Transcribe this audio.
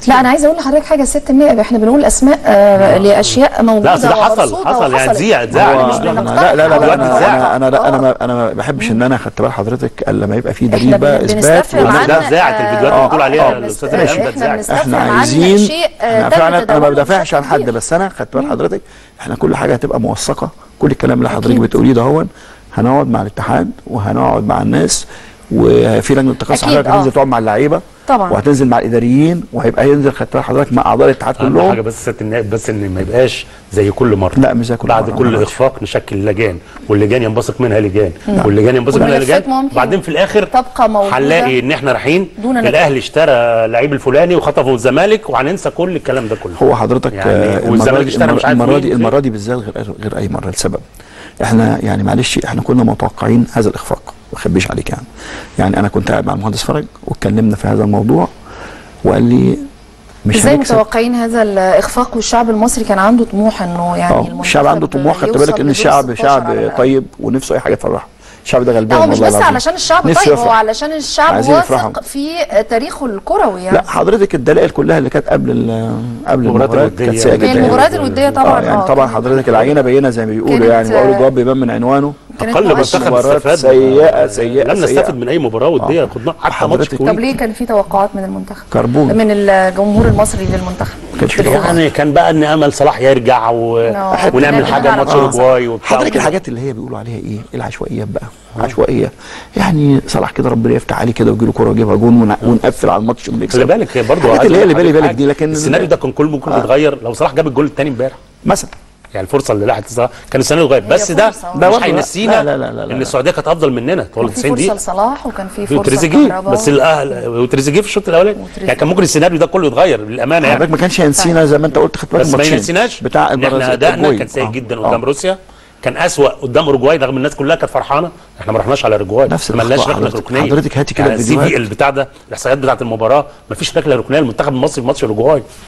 لا انا عايزه اقول لحضرتك حاجه ست النائب احنا بنقول اسماء آه لاشياء موجوده لا أصل ده حصل ومرصودة حصل يعني وحصلت. اتذيع اتذاع هو يعني مش مش بنقترح لا لا لا, لا دلوقتي انا اتذاع. انا انا لا انا آه. ما انا ما بحبش ان انا خدت بال حضرتك الا لما يبقى في احنا دليل بقى بن- اثبات بنستفهم وما عن ده اتذاعت الفيديوهات اللي بتقول عليها آه، الأستاذة بنست- إيهاب ده احنا اتذاعت. بنستفهم احنا عن عايزين شيء آه، احنا تم فعلا انا ما تداوله بدافعش عن بشكل حد كبير. بس انا خدت بال حضرتك احنا كل حاجه هتبقى موثقه كل الكلام اللي حضرتك أكيد. بتقوليه ده هو هنقعد مع الاتحاد وهنقعد مع الناس وفي لجنه تخصص أكيد، حضرتك آه. هتنزل تقعد مع اللعيبه طبعا. وهتنزل مع الاداريين وهيبقى ينزل خدت بال حضرتك مع اعضاء الاتحاد اهم حاجه كلهم بس ست النائب بس ان ما يبقاش زي كل مره لا، مش زي كل بعد مرة، كل معلش. اخفاق نشكل لجان واللجان ينبثق منها لجان واللجان ينبثق منها والملفات لجان ممكن بعدين في الاخر تبقى موجودة هنلاقي ان احنا رايحين دون نتيجة. الاهلي اشترى لعيب الفلاني وخطفه الزمالك وهننسى كل الكلام ده كله هو حضرتك يعني آه، المره والزمالك دي اشترى مش المرة- عارف المره مين دي وفين. المره دي بالذات غير غير اي مره لسبب احنا يعني معلش احنا كنا متوقعين هذا الاخفاق ما اخبيش عليك يعني يعني انا كنت قاعد مع المهندس فرج واتكلمنا في هذا الموضوع وقال لي مش ازاي هنكسب متوقعين هذا الاخفاق والشعب المصري كان عنده طموح انه يعني اه المنتخب الشعب عنده طموح خدت يوصل بالك ان لدور الشعب 16 شعب على الأقل. طيب ونفسه اي حاجه تفرحه الشعب ده غلبان لا هو مش والله بس العظيم. علشان الشعب نفسه طيب هو يفرح. علشان الشعب عايزين يفرحوا. واثق في تاريخه الكروي يعني لا حضرتك الدلائل كلها اللي كانت قبل ال- قبل المباريات المباريات الودية. كانت سيئه هي جدا هي يعني. المباريات الوديه طبعا اه يعني آه، طبعا كانت- حضرتك العينه بينه زي ما بيقولوا كانت، يعني وقالوا آه، الجواب بيبان من عنوانه كانت اقل مؤشر. منتخب مباراة استفاد سيئة- سيئة- لم سيئة. نستفد من اي مباراه وديه خدنا حتى ماتش حضرتك- طب كويس ليه كان في توقعات من المنتخب كربون من الجمهور المصري للمنتخب ما كانش في توقعات. يعني كان بقى ان امل صلاح يرجع و... نعم. ونعمل نعمل حاجه على ماتش بعض. اوروجواي وبتاع حضرتك وكده. الحاجات اللي هي بيقولوا عليها ايه العشوائيات بقى عشوائيه يعني صلاح كده ربنا يفتح عليه كده ويجي له كوره ويجيبها جون ون- ونقفل على الماتش ونكسب خلي بالك برضه الحاجات اللي هي اللي بالي بالك دي لكن السيناريو ده كان كله ممكن آه. يتغير لو صلاح جاب الجول الثاني امبارح مثلا يعني الفرصه اللي لاحت صلاح كان السيناريو اتغير بس ده فرصة. ده مش برضه لا. هينسينا لا- لا- لا- لا- ان لا. السعوديه كانت افضل مننا طول كان في 90 فرصه دقيقه لصلاح وكان في فرصه وتريزيجيه لكهربا بس الاهل وتريزيجيه في الشوط الاولاني يعني كان ممكن السيناريو ده كله يتغير للامانه يعني حضرتك ما كانش هينسينا زي ما انت قلت خدت بالك بس ما ماتشين ينسيناش بتاع ان احنا البرازيل- ادائنا الأوروجواي. كان سيء آه. جدا آه. قدام روسيا كان اسوأ قدام اوروجواي رغم الناس كلها كانت فرحانه احنا ما رحناش على اوروجواي نفس ما لناش الأخطاء ركله حضرتك. ركنيه حضرتك هاتي كده يعني السي الفيديوهات. في البتاع ده الاحصائيات بتاعت المباراه ما فيش ركله ركنيه المنتخب المصري في ماتش اوروجواي